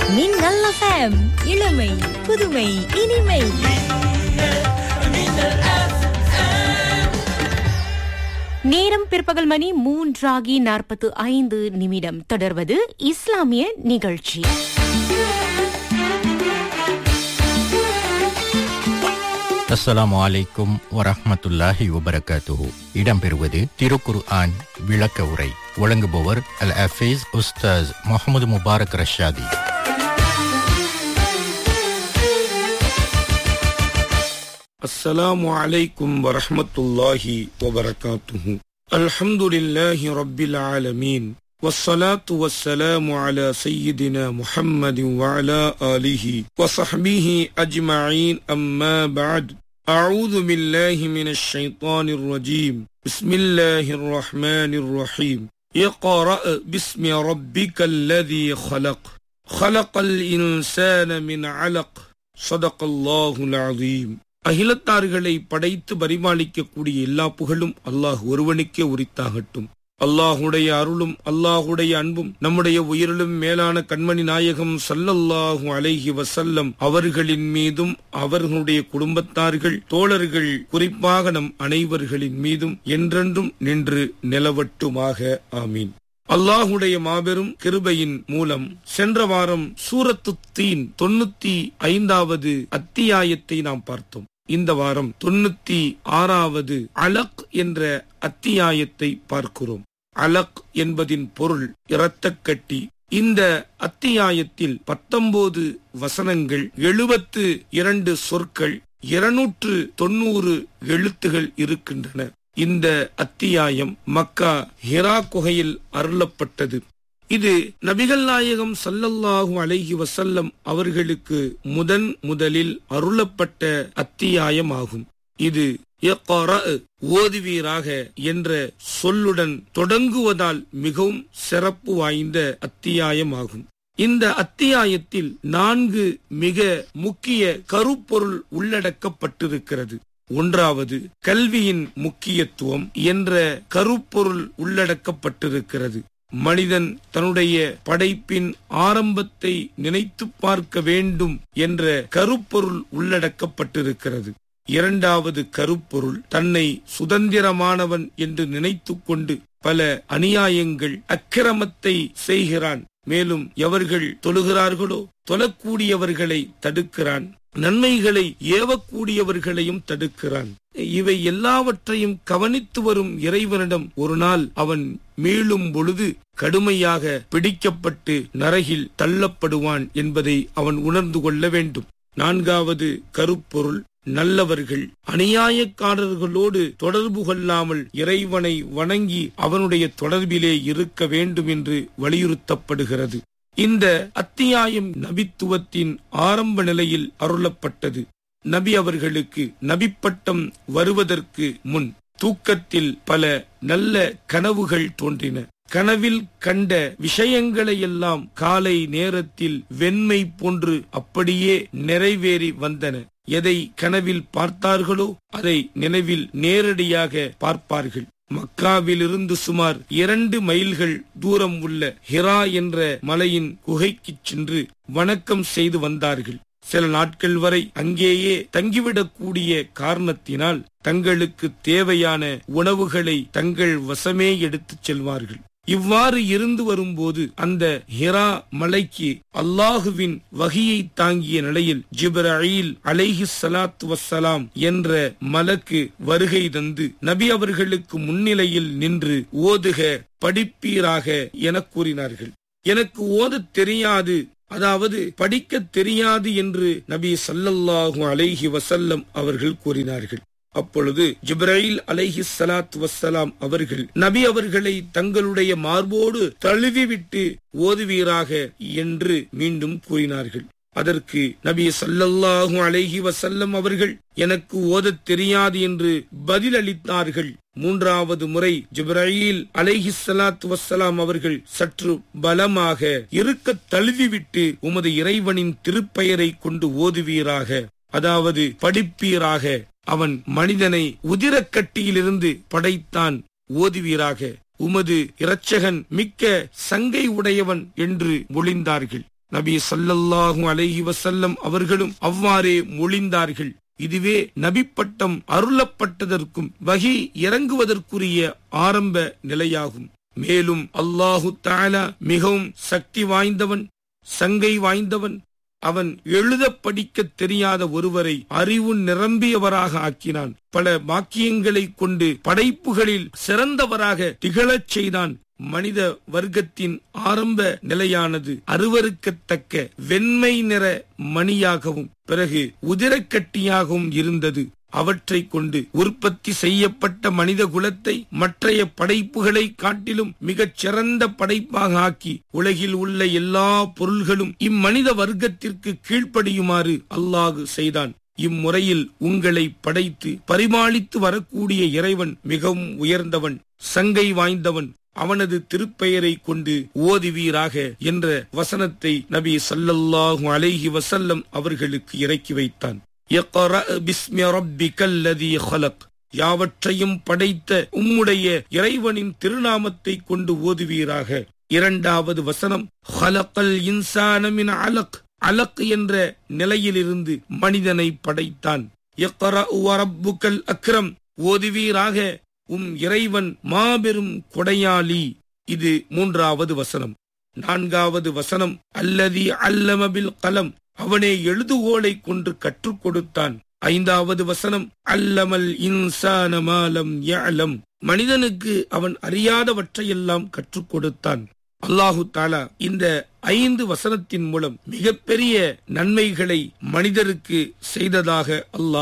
மின்னல் எஃப்எம் இளமை புதுமை இனிமை நேரம் பிற்பகல் மணி மூன்றாகி நாற்பத்து ஐந்து நிமிடம் தொடர்வது இஸ்லாமிய நிகழ்ச்சி அஸ்ஸலாமு அலைக்கும் வரஹ்மத்துல்லாஹி வபரகாத்துஹு இடம்பெறுவது திருக்குர் ஆன் விளக்க உரை வழங்குபவர் அல் அஃபீஸ் உஸ்தாஸ் முகமது முபாரக் ரஷாதி السلام عليكم ورحمة الله وبركاته الحمد لله رب العالمين والصلاة والسلام على سيدنا محمد وعلى آله وصحبه أجمعين أما بعد أعوذ بالله من الشيطان الرجيم بسم الله الرحمن الرحيم اقرأ باسم ربك الذي خلق خلق الإنسان من علق صدق الله العظيم அகிலத்தார்களை படைத்து பரிமாளிக்கக்கூடிய எல்லா புகழும் அல்லாஹ் ஒருவனுக்கே உரித்தாகட்டும் அல்லாஹுடைய அருளும் அல்லாஹுடைய அன்பும் நம்முடைய உயிரிலும் மேலான கண்மணி நாயகம் சல்லல்லாஹு அலைஹி வசல்லம் அவர்களின் மீதும் அவர்களுடைய குடும்பத்தார்கள் தோழர்கள் குறிப்பாக நம் அனைவர்களின் மீதும் என்றென்றும் நின்று நிலவட்டுமாக ஆமீன் அல்லாஹுடைய மாபெரும் கிருபையின் மூலம் சென்ற வாரம் சூரத்து தீன் தொண்ணூத்தி ஐந்தாவது அத்தியாயத்தை நாம் பார்த்தோம் இந்த வாரம் தொண்ணூத்தி ஆறாவது அலக் என்ற அத்தியாயத்தை பார்க்கிறோம் அலக் என்பதின் பொருள் இரத்தக்கட்டி இந்த அத்தியாயத்தில் பத்தொன்பது வசனங்கள் எழுபத்து இரண்டு சொற்கள் இருநூற்று தொண்ணூறு எழுத்துகள் இருக்கின்றன இந்த அத்தியாயம் மக்கா ஹிரா குகையில் அருளப்பட்டது இது நபிகள் நாயகம் சல்லல்லாஹு அலைஹி வசல்லம் அவர்களுக்கு முதன் முதலில் அருளப்பட்ட அத்தியாயமாகும் இது இக்ரா, ஓதுவீராக என்ற சொல்லுடன் தொடங்குவதால் மிகவும் சிறப்பு வாய்ந்த அத்தியாயமாகும் இந்த அத்தியாயத்தில் நான்கு மிக முக்கிய கருப்பொருள் உள்ளடக்கப்பட்டிருக்கிறது ஒன்றாவது கல்வியின் முக்கியத்துவம் என்ற கருப்பொருள் உள்ளடக்கப்பட்டிருக்கிறது மனிதன் தன்னுடைய படைப்பின் ஆரம்பத்தை நினைத்து பார்க்க வேண்டும் என்ற கருப்பொருள் உள்ளடக்கப்பட்டிருக்கிறது இரண்டாவது கருப்பொருள் தன்னை சுதந்திரமானவன் என்று நினைத்துக் கொண்டு பல அநியாயங்கள் அக்கிரமத்தை செய்கிறான் மேலும் எவர்கள் தொழுகிறார்களோ தொழக்கூடியவர்களை தடுக்கிறான் நன்மைகளை ஏவக்கூடியவர்களையும் தடுக்கிறான் இவை எல்லாவற்றையும் கவனித்து வரும் இறைவனிடம் ஒரு நாள் அவன் மீளும் பொழுது கடுமையாக பிடிக்கப்பட்டு நரகில் தள்ளப்படுவான் என்பதை அவன் உணர்ந்து கொள்ள வேண்டும் நான்காவது கருப்பொருள் நல்லவர்கள் அநியாயக்காரர்களோடு தொடர்பு கொள்ளாமல் இறைவனை வணங்கி அவனுடைய தொடர்பிலே இருக்க வேண்டும் என்று வலியுறுத்தப்படுகிறது இந்த அத்தியாயம் நபித்துவத்தின் ஆரம்ப நிலையில் அருளப்பட்டது நபி அவர்களுக்கு நபிப்பட்டம் வருவதற்கு முன் தூக்கத்தில் பல நல்ல கனவுகள் தோன்றின கனவில் கண்ட விஷயங்களை எல்லாம் காலை நேரத்தில் வெண்மை போன்று அப்படியே நிறைவேறி வந்தன எதை கனவில் பார்த்தார்களோ அதை நினைவில் நேரடியாக பார்ப்பார்கள் மக்காவிலிருந்து சுமார் இரண்டு மைல்கள் தூரம் உள்ள ஹிரா என்ற மலையின் குகைக்குச் சென்று வணக்கம் செய்து வந்தார்கள் சில நாட்கள் வரை அங்கேயே தங்கிவிடக்கூடிய காரணத்தினால் தங்களுக்கு தேவையான உணவுகளை தங்கள் வசமே எடுத்துச் செல்வார்கள் இவ்வாறு இருந்து வரும்போது அந்த ஹிரா மலைக்கு அல்லாஹுவின் வகையை தாங்கிய நிலையில் ஜிப்ரீல் அலைஹி சலாத்து வசலாம் என்ற மலக்கு வருகை தந்து நபி அவர்களுக்கு முன்னிலையில் நின்று ஓதுக படிப்பீராக என கூறினார்கள் எனக்கு ஓதத் தெரியாது அதாவது படிக்க தெரியாது என்று நபி சல்லல்லாஹு அலைஹி வசல்லம் அவர்கள் கூறினார்கள் அப்பொழுது ஜிப்ராயில் அலைஹி சலாத் வசலாம் அவர்கள் நபி அவர்களை தங்களுடைய மார்போடு தழுவிவிட்டு ஓதுவீராக என்று மீண்டும் கூறினார்கள் அதற்கு நபி சல்லல்லாஹு அலைஹி வசல்லம் அவர்கள் எனக்கு ஓதத் தெரியாது என்று பதிலளித்தார்கள் மூன்றாவது முறை ஜிப்ராயில் அலைஹி சலாத் வசலாம் அவர்கள் சற்று பலமாக இருக்க தழுவிவிட்டு உமது இறைவனின் திருப்பெயரை கொண்டு ஓதுவீராக அதாவது படிப்பீராக அவன் மனிதனை உதிரக்கட்டியிலிருந்து படைத்தான் ஓதுவீராக உமது இரட்சகன் மிக்க சங்கை உடையவன் என்று மொழிந்தார்கள் நபி ஸல்லல்லாஹு அலைஹி வஸல்லம் அவர்களும் அவ்வாறே மொழிந்தார்கள் இதுவே நபிப்பட்டம் அருளப்பட்டதற்கும் வகி இறங்குவதற்குரிய ஆரம்ப நிலையாகும் மேலும் அல்லாஹு தாலா மிகவும் சக்தி வாய்ந்தவன் சங்கை வாய்ந்தவன் அவன் எழுத படிக்க தெரியாத ஒருவரை அறிவு நிரம்பியவராக ஆக்கினான் பல வாக்கியங்களை கொண்டு படைப்புகளில் சிறந்தவராக திகழச் செய்தான் மனித வர்க்கத்தின் ஆரம்ப நிலையானது அருவருக்கத்தக்க வெண்மை நிற மணியாகவும் பிறகு உதிரக்கட்டியாகவும் இருந்தது அவற்றை கொண்டு உற்பத்தி செய்யப்பட்ட மனித குலத்தை மற்றைய படைப்புகளை காட்டிலும் மிகச் சிறந்த படைப்பாக ஆக்கி உலகில் உள்ள எல்லா பொருள்களும் இம்மனித வர்க்கத்திற்கு கீழ்ப்படியுமாறு அல்லாஹு செய்தான் இம்முறையில் உங்களை படைத்து பரிமாளித்து வரக்கூடிய இறைவன் மிகவும் உயர்ந்தவன் சங்கை வாய்ந்தவன் அவனது திருப்பெயரை கொண்டு ஓதுவீராக என்ற வசனத்தை நபி ஸல்லல்லாஹு அலைஹி வஸல்லம் அவர்களுக்கு இறக்கி வைத்தான் இக்ரா பிஸ்மி ரப்பிக்கல் லதீ ஹலக் யாவற்றையும் படைத்த உம்முடைய இறைவனின் திருநாமத்தை கொண்டு ஓதுவீராக இரண்டாவது வசனம் ஹலக்கல் இன்சான மின் அலக் அலக் என்ற நிலையிலிருந்து மனிதனை படைத்தான் இக்ரா ரப்புக்கல் அக்ரம் ஓதுவீராக உம் இறைவன் மாபெரும் கொடையாளி இது மூன்றாவது வசனம் நான்காவது வசனம் அல்லதி அல்லமபில் கலம் அவனே எழுதுகோலை கொண்டு கற்றுக் கொடுத்தான் ஐந்தாவது வசனம் அல்லமல் இன்சான மாலம் யஅலம் மனிதனுக்கு அவன் அறியாதவற்றையெல்லாம் கற்றுக் கொடுத்தான் அல்லாஹு தாலா இந்த ஐந்து வசனத்தின் மூலம் மிகப்பெரிய நன்மைகளை மனிதருக்கு செய்ததாக அல்லாஹ்